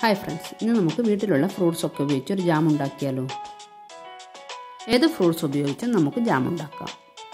hi friends ഇന്ന് നമുക്ക് വീട്ടിലുള്ള ഫ്രൂട്ട്സ് ഒക്കെ ഉപയോഗിച്ച് ഒരു ജാം ഉണ്ടാക്കിയാലോ ഏത് ഫ്രൂട്ട്സ് ഉപയോഗിച്ചും നമുക്ക് ജാം ഉണ്ടാക്കാം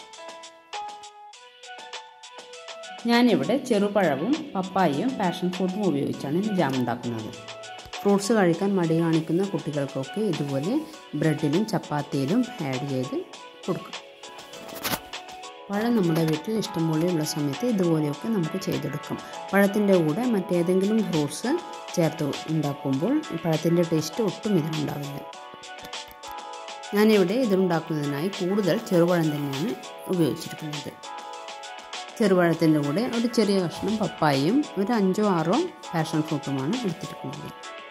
ഞാനിവിടെ ചെറുപഴവും പപ്പായയും പാഷൻ ഫ്രൂട്ടും ഉപയോഗിച്ചാണ് ഈ ജാം ഉണ്ടാക്കുന്നത് ഫ്രൂട്ട്സ് കഴിക്കാൻ മടി കാണിക്കുന്ന കുട്ടികൾക്കൊക്കെ ഇതുപോലെ ബ്രെഡിലും ചപ്പാത്തിയിലും ആഡ് ചെയ്ത് കൊടുക്കും പഴം നമ്മുടെ വീട്ടിൽ ഇഷ്ടംപോലെ ഉള്ള സമയത്ത് ഇതുപോലെയൊക്കെ നമുക്ക് ചെയ്തെടുക്കാം പഴത്തിൻ്റെ കൂടെ മറ്റേതെങ്കിലും ഫ്രൂട്ട്സ് ചേർത്ത് ഉണ്ടാക്കുമ്പോൾ പഴത്തിൻ്റെ ടേസ്റ്റ് ഒട്ടും ഇതിനുണ്ടാവില്ല ഞാനിവിടെ ഇതുണ്ടാക്കുന്നതിനായി കൂടുതൽ ചെറുപഴം തന്നെയാണ് ഉപയോഗിച്ചിരിക്കുന്നത് ചെറുപഴത്തിൻ്റെ കൂടെ ഒരു ചെറിയ കഷ്ണം പപ്പായയും ഒരു അഞ്ചോ ആറോ പാഷൻ ഫ്രൂട്ടുമാണ് എടുത്തിരിക്കുന്നത്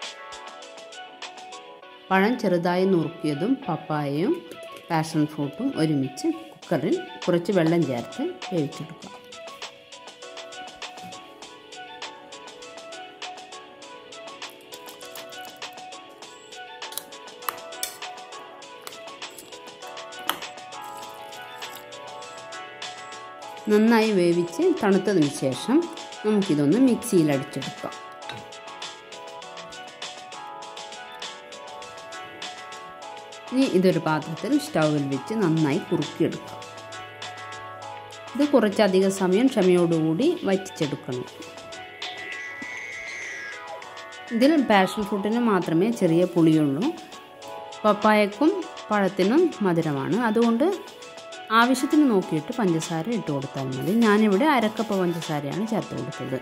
പഴം ചെറുതായി നുറുക്കിയതും പപ്പായയും പാഷൻ ഫ്രൂട്ടും ഒരുമിച്ച് കുക്കറിൽ കുറച്ച് വെള്ളം ചേർത്ത് വേവിച്ചെടുക്കുക നന്നായി വേവിച്ച് തണുത്തതിന് ശേഷം നമുക്കിതൊന്ന് മിക്സിയിൽ അടിച്ചെടുക്കാം ഇനി ഇതൊരു പാത്രത്തിൽ സ്റ്റൗവിൽ വെച്ച് നന്നായി കുറുക്കിയെടുക്കാം ഇത് കുറച്ചധികം സമയം ക്ഷമയോടുകൂടി വറ്റിച്ചെടുക്കണം ഇതിൽ പാഷൻ ഫ്രൂട്ടിന് മാത്രമേ ചെറിയ പുളിയുള്ളൂ പപ്പായക്കും പഴത്തിനും മധുരമാണ് അതുകൊണ്ട് ആവശ്യത്തിന് നോക്കിയിട്ട് പഞ്ചസാര ഇട്ട് കൊടുത്താൽ മതി ഞാനിവിടെ അരക്കപ്പ് പഞ്ചസാരയാണ് ചേർത്ത് കൊടുത്തത്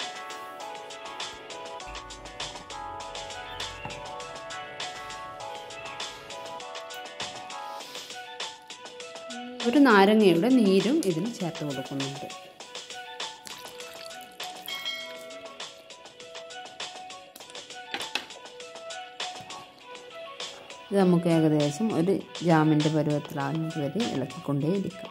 ഒരു നാരങ്ങയുടെ നീരും ഇതിന് ചേർത്ത് കൊടുക്കുന്നുണ്ട് ഇത് നമുക്ക് ഏകദേശം ഒരു ജാമിൻ്റെ പരുവത്തിലാകുന്നത് വരെ ഇളക്കിക്കൊണ്ടേയിരിക്കാം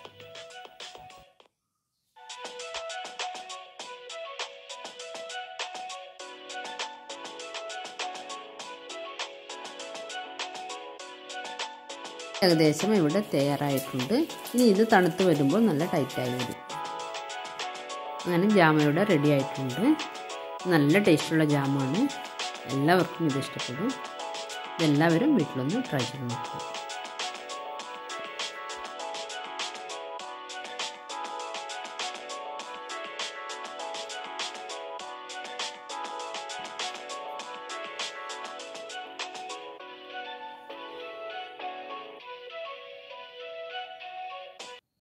ഏകദേശം ഇവിടെ തയ്യാറായിട്ടുണ്ട് ഇനി ഇത് തണുത്ത് വരുമ്പോൾ നല്ല ടൈറ്റായി വരും അങ്ങനെ ജാമ ഇവിടെ റെഡി ആയിട്ടുണ്ട് നല്ല ടേസ്റ്റുള്ള ജാമാണ് എല്ലാവർക്കും ഇത് ഇഷ്ടപ്പെടും ഇതെല്ലാവരും വീട്ടിലൊന്ന് ട്രൈ ചെയ്ത് നോക്കുക